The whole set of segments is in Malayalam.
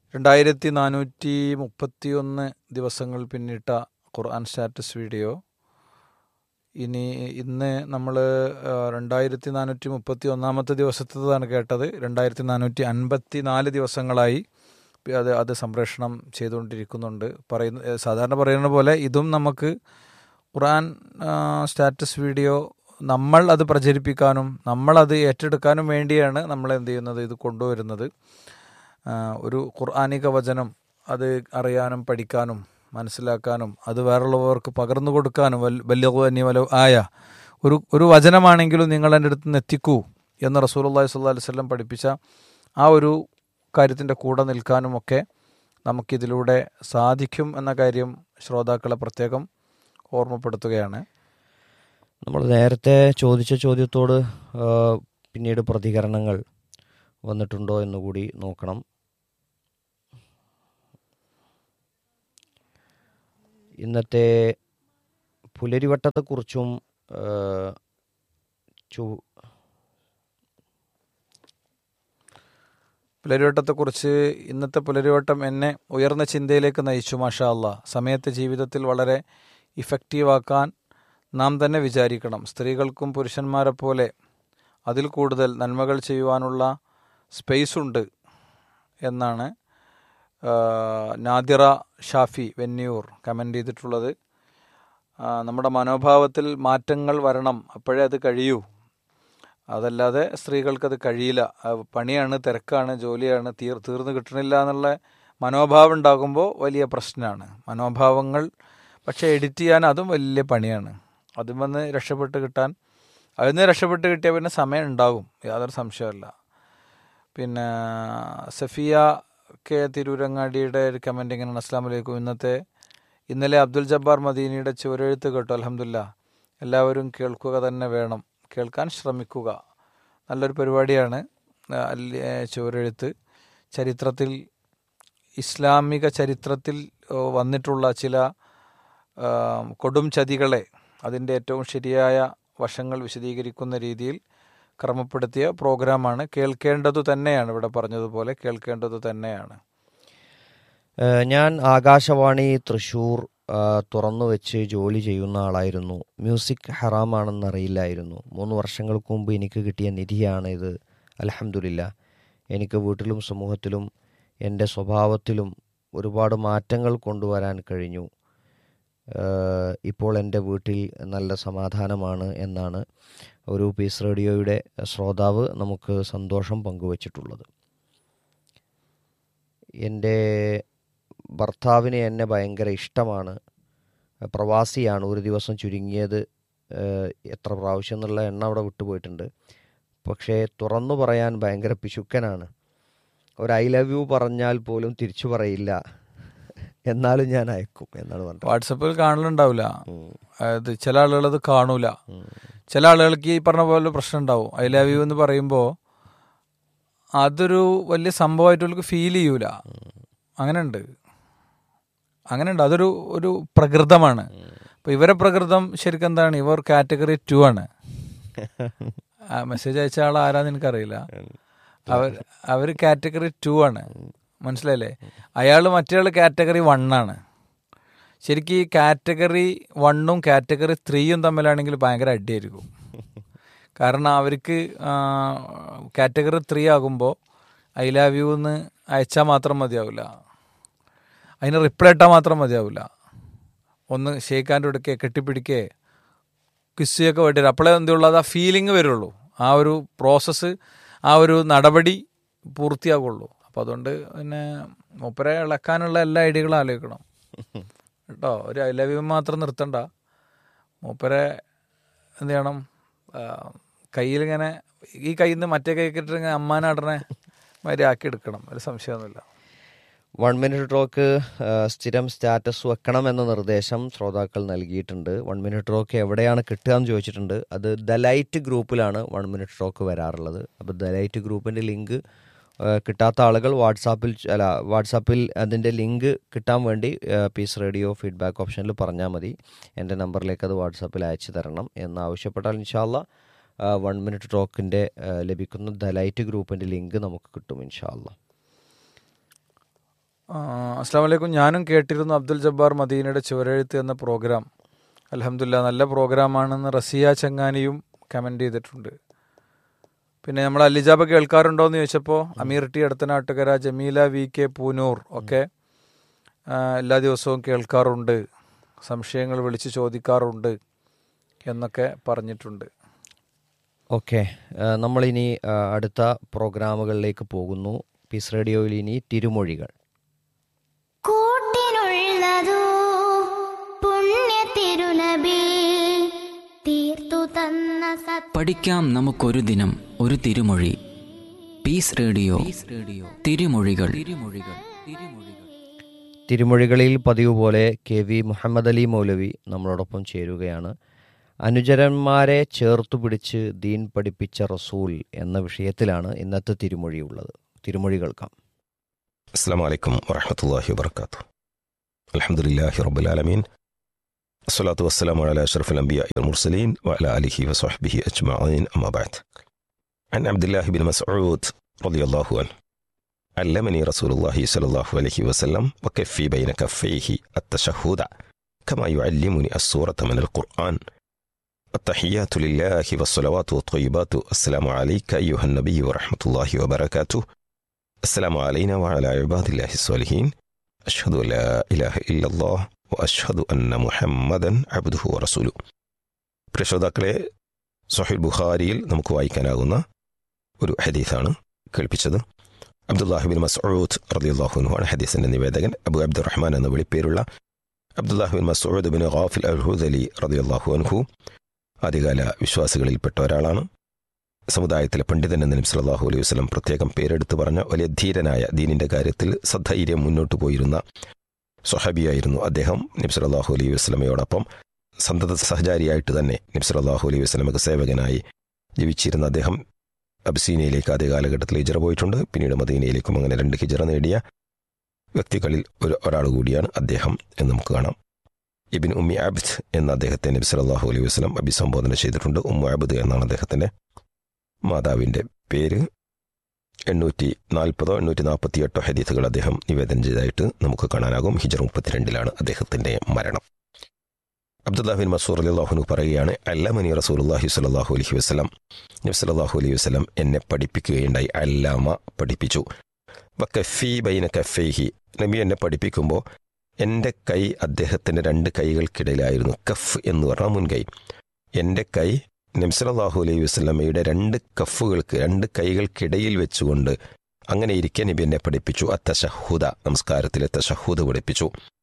രണ്ടായിരത്തി നാനൂറ്റി മുപ്പത്തി ഒന്ന് ദിവസങ്ങൾ പിന്നിട്ട ഖുർആൻ സ്റ്റാറ്റസ് വീഡിയോ ഇനി ഇന്ന് നമ്മൾ രണ്ടായിരത്തി നാനൂറ്റി മുപ്പത്തി ഒന്നാമത്തെ ദിവസത്തേതാണ് കേട്ടത് രണ്ടായിരത്തി നാനൂറ്റി അൻപത്തി നാല് ദിവസങ്ങളായി അത് അത് സംപ്രേഷണം ചെയ്തുകൊണ്ടിരിക്കുന്നുണ്ട് പറയുന്ന സാധാരണ പറയുന്ന പോലെ ഇതും നമുക്ക് ഖുർആൻ സ്റ്റാറ്റസ് വീഡിയോ നമ്മൾ അത് പ്രചരിപ്പിക്കാനും നമ്മളത് ഏറ്റെടുക്കാനും വേണ്ടിയാണ് നമ്മൾ എന്ത് ചെയ്യുന്നത് ഇത് കൊണ്ടുവരുന്നത് ഒരു ഖുർആാനിക വചനം അത് അറിയാനും പഠിക്കാനും മനസ്സിലാക്കാനും അത് വേറുള്ളവർക്ക് പകർന്നു കൊടുക്കാനും വലിയ വല ആയ ഒരു ഒരു വചനമാണെങ്കിലും നിങ്ങൾ എൻ്റെ അടുത്ത് നിന്ന് എത്തിക്കൂ എന്ന് റസൂലുള്ളാഹി സ്വല്ലല്ലാഹി അലൈഹി വസല്ലം പഠിപ്പിച്ച ആ ഒരു കാര്യത്തിൻ്റെ കൂടെ നിൽക്കാനുമൊക്കെ നമുക്കിതിലൂടെ സാധിക്കും എന്ന കാര്യം ശ്രോതാക്കളെ പ്രത്യേകം ഓർമ്മപ്പെടുത്തുകയാണ് നമ്മൾ നേരത്തെ ചോദിച്ച ചോദ്യത്തോട് പിന്നീട് പ്രതികരണങ്ങൾ വന്നിട്ടുണ്ടോ എന്നുകൂടി നോക്കണം ഇന്നത്തെ പുലരിവട്ടത്തെക്കുറിച്ചും ചു പുലരിവട്ടത്തെക്കുറിച്ച് ഇന്നത്തെ പുലരിവട്ടം എന്നെ ഉയർന്ന ചിന്തയിലേക്ക് നയിച്ചു മാഷാ അല്ല സമയത്തെ ജീവിതത്തിൽ വളരെ ഇഫക്റ്റീവാക്കാൻ നാം തന്നെ വിചാരിക്കണം സ്ത്രീകൾക്കും പുരുഷന്മാരെ പോലെ അതിൽ കൂടുതൽ നന്മകൾ ചെയ്യുവാനുള്ള സ്പേസ് ഉണ്ട് എന്നാണ് നാദിറ ഷാഫി വെന്നിയൂർ കമൻ്റ് ചെയ്തിട്ടുള്ളത് നമ്മുടെ മനോഭാവത്തിൽ മാറ്റങ്ങൾ വരണം അപ്പോഴേ അത് കഴിയൂ അതല്ലാതെ സ്ത്രീകൾക്കത് കഴിയില്ല പണിയാണ് തിരക്കാണ് ജോലിയാണ് തീർ തീർന്നു കിട്ടണില്ല എന്നുള്ള മനോഭാവം ഉണ്ടാകുമ്പോൾ വലിയ പ്രശ്നമാണ് മനോഭാവങ്ങൾ പക്ഷേ എഡിറ്റ് ചെയ്യാൻ അതും വലിയ പണിയാണ് അതിൽ വന്ന് രക്ഷപ്പെട്ട് കിട്ടാൻ അതിൽ നിന്ന് രക്ഷപ്പെട്ട് കിട്ടിയാൽ പിന്നെ സമയം ഉണ്ടാകും യാതൊരു സംശയമല്ല പിന്നെ സഫിയ കെ തിരൂരങ്ങാടിയുടെ ഒരു കമൻ്റ് ഇങ്ങനെയാണ് അസ്ലാം വലൈക്കും ഇന്നത്തെ ഇന്നലെ അബ്ദുൽ ജബ്ബാർ മദീനിയുടെ ചുവരെഴുത്ത് കേട്ടു അലഹമില്ല എല്ലാവരും കേൾക്കുക തന്നെ വേണം കേൾക്കാൻ ശ്രമിക്കുക നല്ലൊരു പരിപാടിയാണ് ചുവരെഴുത്ത് ചരിത്രത്തിൽ ഇസ്ലാമിക ചരിത്രത്തിൽ വന്നിട്ടുള്ള ചില കൊടും ചതികളെ അതിൻ്റെ ഏറ്റവും ശരിയായ വശങ്ങൾ വിശദീകരിക്കുന്ന രീതിയിൽ ക്രമപ്പെടുത്തിയ പ്രോഗ്രാമാണ് കേൾക്കേണ്ടതു തന്നെയാണ് ഇവിടെ പറഞ്ഞതുപോലെ കേൾക്കേണ്ടതു തന്നെയാണ് ഞാൻ ആകാശവാണി തൃശ്ശൂർ തുറന്നു വെച്ച് ജോലി ചെയ്യുന്ന ആളായിരുന്നു മ്യൂസിക് ഹറാമാണെന്ന് അറിയില്ലായിരുന്നു മൂന്ന് വർഷങ്ങൾക്ക് മുമ്പ് എനിക്ക് കിട്ടിയ നിധിയാണ് ഇത് അലഹമുല്ല എനിക്ക് വീട്ടിലും സമൂഹത്തിലും എൻ്റെ സ്വഭാവത്തിലും ഒരുപാട് മാറ്റങ്ങൾ കൊണ്ടുവരാൻ കഴിഞ്ഞു ഇപ്പോൾ എൻ്റെ വീട്ടിൽ നല്ല സമാധാനമാണ് എന്നാണ് ഒരു പീസ് റേഡിയോയുടെ ശ്രോതാവ് നമുക്ക് സന്തോഷം പങ്കുവച്ചിട്ടുള്ളത് എൻ്റെ ഭർത്താവിന് എന്നെ ഭയങ്കര ഇഷ്ടമാണ് പ്രവാസിയാണ് ഒരു ദിവസം ചുരുങ്ങിയത് എത്ര പ്രാവശ്യം എന്നുള്ള എണ്ണ അവിടെ വിട്ടുപോയിട്ടുണ്ട് പക്ഷേ തുറന്നു പറയാൻ ഭയങ്കര പിശുക്കനാണ് ഒരു ഐ ലവ് യു പറഞ്ഞാൽ പോലും തിരിച്ചു പറയില്ല എന്നാലും ഞാൻ അയക്കും എന്നാണ് പറഞ്ഞത് വാട്സപ്പിൽ കാണലുണ്ടാവില്ല അത് ചില ആളുകൾ അത് കാണൂല ചില ആളുകൾക്ക് ഈ പറഞ്ഞ പോലെ പ്രശ്നം ഉണ്ടാവും ഐ ലവ് യു എന്ന് പറയുമ്പോൾ അതൊരു വലിയ സംഭവമായിട്ട് ഫീൽ ചെയ്യൂല അങ്ങനെ ഉണ്ട് അങ്ങനെ ഉണ്ട് അതൊരു ഒരു പ്രകൃതമാണ് അപ്പൊ ഇവരെ പ്രകൃതം ശരിക്കും എന്താണ് ഇവർ കാറ്റഗറി ടു ആണ് മെസ്സേജ് അയച്ച ആൾ ആരാന്ന് എനിക്കറിയില്ല അവർ അവർ കാറ്റഗറി ടു ആണ് മനസ്സിലായില്ലേ അയാൾ മറ്റേ കാറ്റഗറി വൺ ആണ് ശരിക്കും ഈ കാറ്റഗറി വണ്ണും കാറ്റഗറി ത്രീയും തമ്മിലാണെങ്കിൽ ഭയങ്കര അടിയായിരിക്കും കാരണം അവർക്ക് കാറ്റഗറി ത്രീ ആകുമ്പോൾ ഐ ലവ് യു എന്ന് അയച്ചാൽ മാത്രം മതിയാവില്ല അതിന് റിപ്ലൈ ഇട്ടാൽ മാത്രം മതിയാവില്ല ഒന്ന് ഷേക്കാൻ്റെ എടുക്കേ കെട്ടിപ്പിടിക്കേ കിസ്സുയൊക്കെ വേണ്ടി വരും അപ്പോഴേ എന്തുള്ളത് ആ ഫീലിംഗ് വരുള്ളൂ ആ ഒരു പ്രോസസ്സ് ആ ഒരു നടപടി പൂർത്തിയാകുള്ളൂ അപ്പോൾ അതുകൊണ്ട് പിന്നെ മൂപ്പരെ ഇളക്കാനുള്ള എല്ലാ ഐഡിയകളും ആലോചിക്കണം കേട്ടോ ഒരു ഐ ലവ് യു മാത്രം നിർത്തണ്ട മൂപ്പരെ എന്ത് ചെയ്യണം കയ്യിലിങ്ങനെ ഈ കയ്യിൽ നിന്ന് മറ്റേ കൈ കിട്ടിങ്ങനെ അമ്മാനാടനെ മാതിരി ആക്കി എടുക്കണം ഒരു സംശയമൊന്നുമില്ല വൺ മിനിറ്റ് ടോക്ക് സ്ഥിരം സ്റ്റാറ്റസ് വെക്കണം എന്ന നിർദ്ദേശം ശ്രോതാക്കൾ നൽകിയിട്ടുണ്ട് വൺ മിനിറ്റ് ടോക്ക് എവിടെയാണ് കിട്ടുക എന്ന് ചോദിച്ചിട്ടുണ്ട് അത് ദലൈറ്റ് ഗ്രൂപ്പിലാണ് വൺ മിനിറ്റ് ടോക്ക് വരാറുള്ളത് അപ്പോൾ ദലൈറ്റ് ഗ്രൂപ്പിൻ്റെ ലിങ്ക് കിട്ടാത്ത ആളുകൾ വാട്സാപ്പിൽ അല്ല വാട്സാപ്പിൽ അതിൻ്റെ ലിങ്ക് കിട്ടാൻ വേണ്ടി പീസ് റേഡിയോ ഫീഡ്ബാക്ക് ഓപ്ഷനിൽ പറഞ്ഞാൽ മതി എൻ്റെ നമ്പറിലേക്ക് അത് വാട്സാപ്പിൽ അയച്ചു തരണം എന്ന് ആവശ്യപ്പെട്ടാൽ ഇൻഷാല്ല വൺ മിനിറ്റ് ടോക്കിൻ്റെ ലഭിക്കുന്ന ദലൈറ്റ് ഗ്രൂപ്പിൻ്റെ ലിങ്ക് നമുക്ക് കിട്ടും ഇൻഷാല്ല അസ്സാം വലൈക്കും ഞാനും കേട്ടിരുന്നു അബ്ദുൽ ജബ്ബാർ മദീനയുടെ ചുവരെഴുത്ത് എന്ന പ്രോഗ്രാം അലഹമില്ല നല്ല പ്രോഗ്രാമാണെന്ന് റസിയ ചങ്ങാനിയും കമൻ്റ് ചെയ്തിട്ടുണ്ട് പിന്നെ നമ്മൾ അലിജാബ കേൾക്കാറുണ്ടോ എന്ന് ചോദിച്ചപ്പോൾ അമീർ ടി അടുത്തനാട്ടുകര ജമീല വി കെ പൂനൂർ ഒക്കെ ആ, എല്ലാ ദിവസവും കേൾക്കാറുണ്ട് സംശയങ്ങൾ വിളിച്ച് ചോദിക്കാറുണ്ട് എന്നൊക്കെ പറഞ്ഞിട്ടുണ്ട് ഓക്കെ നമ്മളിനി ആ, അടുത്ത പ്രോഗ്രാമുകളിലേക്ക് പോകുന്നു പീസ് റേഡിയോയിൽ ഇനി തിരുമൊഴികൾ കൂട്ടിനുള്ളതോ പുണ്യ തിരുനബി തീർത്തു തന്ന സത് പഠിക്കാം നമുക്കൊരു ദിനം ഒരു തിരുമൊഴി പീസ് റേഡിയോ റേഡിയോ തിരുമൊഴികൾ തിരുമൊഴികൾ തിരുമൊഴികൾ തിരുമൊഴികളിൽ പതിവ് പോലെ കെ വി മുഹമ്മദ് അലി മൗലവി നമ്മളോടൊപ്പം ചേരുകയാണ് അനുചരന്മാരെ ചേർത്തു പിടിച്ച് ദീൻ പഠിപ്പിച്ച റസൂൽ എന്ന വിഷയത്തിലാണ് ഇന്നത്തെ തിരുമൊഴി ഉള്ളത് തിരുമൊഴി കേൾക്കാം السلام عليكم ورحمة الله وبركاته الحمد لله رب العالمين الصلاة والسلام على أشرف الأنبياء والمرسلين وعلى آله وصحبه أجمعين أما بعد عن عبد الله بن مسعود رضي الله عنه علمني رسول الله صلى الله عليه وسلم وكفي بين كفيه التشهد كما يعلمني السورة من القرآن التحيات لله والصلوات والطيبات السلام عليك أيها النبي ورحمة الله وبركاته السلام علينا وعلى عباد الله الصالحين أشهد أن لا إله إلا الله وأشهد أن محمدا عبده ورسوله പ്രശ്രോതാക്കളെ സൊഹീൽ ബുഖാരിയിൽ നമുക്ക് വായിക്കാനാകുന്ന ഒരു ഹദീസാണ് കേൾപ്പിച്ചത് അബ്ദുല്ലാഹിബിൻ മസ്ഊദ് റളിയല്ലാഹു ആണ് ഹദീസിന്റെ നിവേദകൻ അബു അബ്ദുറഹ്മാൻ എന്ന വിളിപ്പേരുള്ള അബ്ദുല്ലാഹിബിൻ മസ്ഊദ് ബിൻ ഖാഫിൽ അൽ ഹുദലി റളിയല്ലാഹു അൻഹു ആദ്യകാല വിശ്വാസികളിൽപ്പെട്ട ഒരാളാണ് സമുദായത്തിലെ പണ്ഡിതൻ എന്ന നബി സല്ലല്ലാഹു അലൈഹി വസല്ലം പ്രത്യേകം പേരെടുത്ത് പറഞ്ഞ വലിയ ധീരനായ ദീനിന്റെ കാര്യത്തിൽ സധൈര്യം മുന്നോട്ട് പോയിരുന്ന സ്വഹബിയായിരുന്നു അദ്ദേഹം നബി സല്ലല്ലാഹു അലൈഹി വസല്ലമയോടൊപ്പം സന്തത സഹചാരിയായിട്ട് തന്നെ നബി സല്ലല്ലാഹു അലൈഹി വസല്ലമക്ക് സേവകനായി ജീവിച്ചിരുന്ന അദ്ദേഹം അബ്സീനയിലേക്ക് ആദ്യ കാലഘട്ടത്തിൽ ഹിജറ പോയിട്ടുണ്ട് പിന്നീട് മദീനയിലേക്കും അങ്ങനെ രണ്ട് ഹിജറ നേടിയ വ്യക്തികളിൽ ഒരു ഒരാൾ കൂടിയാണ് അദ്ദേഹം എന്ന് നമുക്ക് കാണാം ഇബിൻ ഉമ്മി അബ്ദ് എന്ന അദ്ദേഹത്തെ നബി സല്ലല്ലാഹു അലൈഹി വസല്ലം അഭിസംബോധന ചെയ്തിട്ടുണ്ട് ഉമ്മു അബ്ദ് എന്നാണ് അദ്ദേഹത്തിന്റെ മാതാവിൻ്റെ പേര് എണ്ണൂറ്റി നാൽപ്പതോ എണ്ണൂറ്റി നാൽപ്പത്തി എട്ടോ ഹദീസുകൾ അദ്ദേഹം നിവേദനം ചെയ്തതായിട്ട് നമുക്ക് കാണാനാകും ഹിജർ മുപ്പത്തിരണ്ടിലാണ് അദ്ദേഹത്തിന്റെ മരണം അബ്ദുല്ലാഹിൻ മസൂർ അലിഹുനു പറയുകയാണ് അല്ലമനി റസൂലുല്ലാഹി സ്വല്ലല്ലാഹു അലൈഹി വസല്ലം നബി സല്ലല്ലാഹു അലൈഹി വസല്ലം എന്നെ പഠിപ്പിക്കുകയുണ്ടായി അല്ലാമ പഠിപ്പിച്ചു വക്കഫി ബൈന കഫൈഹി നബി എന്നെ പഠിപ്പിക്കുമ്പോൾ എൻ്റെ കൈ അദ്ദേഹത്തിൻ്റെ രണ്ട് കൈകൾക്കിടയിലായിരുന്നു കഫ് എന്ന് പറഞ്ഞാൽ മുൻകൈ എൻ്റെ കൈ നബ്സലാഹു അലൈഹി വസ്ലമയുടെ രണ്ട് കഫുകൾക്ക് രണ്ട് കൈകൾക്കിടയിൽ വെച്ചുകൊണ്ട് അങ്ങനെ ഇരിക്കെ നബി എന്നെ പഠിപ്പിച്ചു ആ തശഹുദ നമസ്കാരത്തിലെ തശഹുദ് പഠിപ്പിച്ചു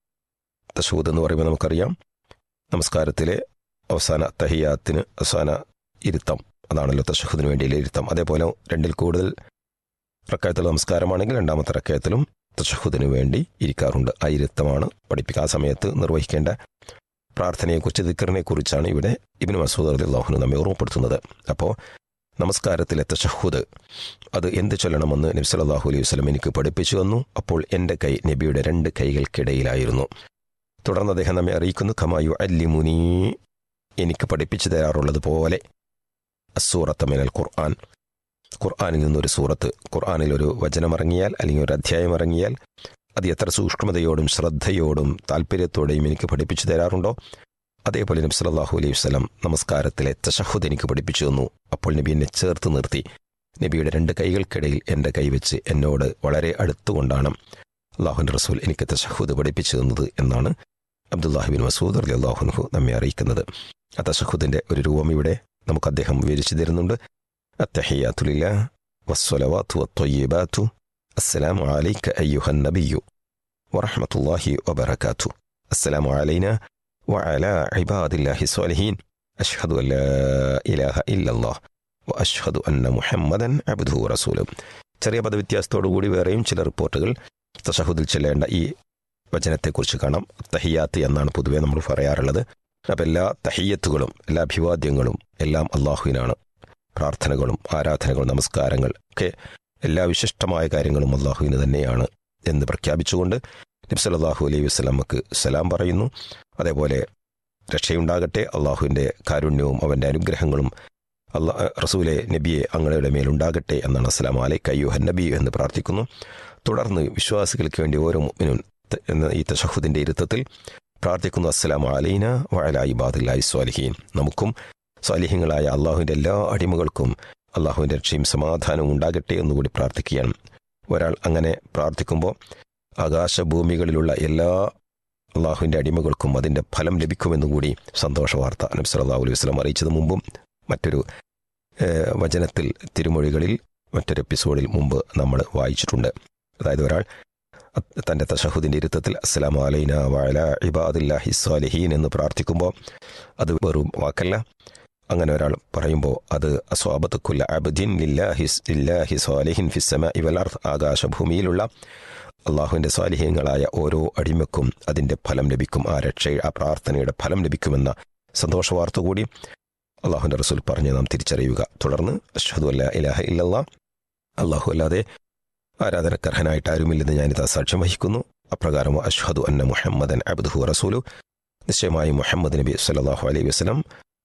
തശഹുദ് എന്ന് പറയുമ്പോൾ നമുക്കറിയാം നമസ്കാരത്തിലെ അവസാന തഹിയാത്തിന് അവസാന ഇരുത്തം അതാണല്ലോ തശഹുദിന് വേണ്ടിയുള്ള ഇരുത്തം അതേപോലെ രണ്ടിൽ കൂടുതൽ റക്കായത്തുള്ള നമസ്കാരമാണെങ്കിൽ രണ്ടാമത്തെ റക്കായത്തിലും തശഹുദിന് വേണ്ടി ഇരിക്കാറുണ്ട് ആ ഇരുത്തമാണ് പഠിപ്പിക്കുക ആ സമയത്ത് നിർവഹിക്കേണ്ട പ്രാർത്ഥനയെക്കുറിച്ച് ദിക്കറിനെ കുറിച്ചാണ് ഇവിടെ ഇബിന് മസൂദ് അലി അള്ളാഹുന് നമ്മെ ഓർമ്മപ്പെടുത്തുന്നത് അപ്പോൾ നമസ്കാരത്തിലെ തഷഹുദ് അത് എന്ത് ചൊല്ലണമെന്ന് നബി സല്ലല്ലാഹു അലൈഹി വസല്ലം എനിക്ക് പഠിപ്പിച്ചു വന്നു അപ്പോൾ എൻ്റെ കൈ നബിയുടെ രണ്ട് കൈകൾക്കിടയിലായിരുന്നു തുടർന്ന് അദ്ദേഹം നമ്മെ അറിയിക്കുന്നു ഖമായു അല്ലിമുനി എനിക്ക് പഠിപ്പിച്ചു തരാറുള്ളത് പോലെ അസൂറത്ത് മിനൽ ഖുർആൻ ഖുർആനിൽ നിന്നൊരു സൂറത്ത് ഖുർആനിൽ ഒരു വചനം ഇറങ്ങിയാൽ അല്ലെങ്കിൽ ഒരു അധ്യായം ഇറങ്ങിയാൽ അത് എത്ര സൂക്ഷ്മതയോടും ശ്രദ്ധയോടും താല്പര്യത്തോടെയും എനിക്ക് പഠിപ്പിച്ചു തരാറുണ്ടോ അതേപോലെ നബി സല്ലല്ലാഹു അലൈഹി വസല്ലം നമസ്കാരത്തിലെ തശഹുദ് എനിക്ക് പഠിപ്പിച്ചു തന്നു അപ്പോൾ നബി എന്നെ ചേർത്ത് നിർത്തി നബിയുടെ രണ്ട് കൈകൾക്കിടയിൽ എൻ്റെ കൈവച്ച് എന്നോട് വളരെ അടുത്തുകൊണ്ടാണ് അള്ളാഹുൻ്റെ റസൂൽ എനിക്ക് തശഹുദ് പഠിപ്പിച്ചു തന്നത് എന്നാണ് അബ്ദുല്ലാഹിബിൻ മസൂദ് അലി അള്ളാഹുൻഹു നമ്മെ അറിയിക്കുന്നത് ആ തശഹുദിൻ്റെ ഒരു രൂപം ഇവിടെ നമുക്ക് അദ്ദേഹം വിവരിച്ചു തരുന്നുണ്ട് അത്തഹിയാത്തുലില്ല വസ്വലവാത്തു വത്തൊയ്യബാത്തു السلام عليك أيها النبي ورحمة الله وبركاته السلام علينا وعلى عباد الله الصالحين أشهد أن لا إله إلا الله وأشهد أن محمدا عبده ورسوله ചെറിയ പദവ്യത്യാസത്തോടു കൂടി വേറെയും ചില റിപ്പോർട്ടുകൾ തഷഹുദിൽ ചെല്ലേണ്ട ഈ വചനത്തെക്കുറിച്ച് കാണാം തഹിയാത്ത് എന്നാണ് പൊതുവെ നമ്മൾ പറയാറുള്ളത് അപ്പം എല്ലാ തഹിയത്തുകളും എല്ലാ അഭിവാദ്യങ്ങളും എല്ലാം അള്ളാഹുവിനാണ് പ്രാർത്ഥനകളും ആരാധനകളും നമസ്കാരങ്ങൾ ഒക്കെ എല്ലാ വിശിഷ്ടമായ കാര്യങ്ങളും അള്ളാഹുവിന് തന്നെയാണ് എന്ന് പ്രഖ്യാപിച്ചുകൊണ്ട് നബ്സലാഹു അലൈഹി വസ്ലമക്ക് സലാം പറയുന്നു അതേപോലെ രക്ഷയുണ്ടാകട്ടെ അള്ളാഹുവിൻ്റെ കാരുണ്യവും അവൻ്റെ അനുഗ്രഹങ്ങളും അല്ല റസൂലെ നബിയെ അങ്ങയുടെ മേലുണ്ടാകട്ടെ എന്നാണ് അസ്സലാം അലൈക്ക് അയ്യുഹൻ നബി എന്ന് പ്രാർത്ഥിക്കുന്നു തുടർന്ന് വിശ്വാസികൾക്ക് വേണ്ടി ഓരോ മുഅ്മിനും ത- എന്ന ഈ തഷഹുദിന്റെ ഇരുത്തത്തിൽ പ്രാർത്ഥിക്കുന്നു അസ്സലാം അലൈന വഅല ഇബാദില്ലാഹി സ്വാലിഹീൻ നമുക്കും സ്വാലിഹ്യങ്ങളായ അള്ളാഹുവിൻ്റെ എല്ലാ അടിമകൾക്കും അള്ളാഹുവിൻ്റെ രക്ഷയും സമാധാനവും ഉണ്ടാകട്ടെ എന്നുകൂടി പ്രാർത്ഥിക്കുകയാണ് ഒരാൾ അങ്ങനെ പ്രാർത്ഥിക്കുമ്പോൾ ആകാശഭൂമികളിലുള്ള എല്ലാ അള്ളാഹുവിൻ്റെ അടിമകൾക്കും അതിൻ്റെ ഫലം ലഭിക്കുമെന്നുകൂടി സന്തോഷ വാർത്ത നബി സല്ലല്ലാഹു അലൈഹി വസല്ലം അറിയിച്ചത് മുമ്പും മറ്റൊരു ഏഹ്, വചനത്തിൽ തിരുമൊഴികളിൽ മറ്റൊരു എപ്പിസോഡിൽ മുമ്പ് നമ്മൾ വായിച്ചിട്ടുണ്ട് അതായത് ഒരാൾ അ- തൻ്റെ തഷഹുദിൻ്റെ ഇരുത്തത്തിൽ അസ്സലാമു അലൈന വഅല ഇബാദില്ലാഹി സ്വാലിഹീൻ എന്ന് പ്രാർത്ഥിക്കുമ്പോൾ അത് വെറും വാക്കല്ല അങ്ങനെ ഒരാൾ പറയുമ്പോൾ അത് അസ്വാബത്തുക്കുല്ല അബ്ദിൻ ലില്ലാഹി ലില്ലാഹി സ്വാലിഹിൻ ഫിസ്സമ ഇവലർ ആകാശഭൂമിയിലുള്ള അള്ളാഹുവിൻ്റെ സ്വാലിഹ്യങ്ങളായ ഓരോ അടിമക്കും അതിൻ്റെ ഫലം ലഭിക്കും ആ രക്ഷ ആ പ്രാർത്ഥനയുടെ ഫലം ലഭിക്കുമെന്ന സന്തോഷ വാർത്ത കൂടി അള്ളാഹുവിൻ്റെ റസൂൽ പറഞ്ഞ് നാം തിരിച്ചറിയുക തുടർന്ന് അഷ്ഹദു അല്ല ഇലാഹ ഇല്ലല്ലാ അള്ളാഹു അല്ലാതെ ആരാധനക്കർഹനായിട്ട് ആരുമില്ലെന്ന് ഞാനിതാ സാക്ഷ്യം വഹിക്കുന്നു അപ്രകാരം അഷ്ഹദു അന്ന മുഹമ്മദൻ അബ്ദുഹു റസൂലു നിശ്ചയമായി മുഹമ്മദ് നബി സല്ലല്ലാഹു അലൈഹി വസല്ലം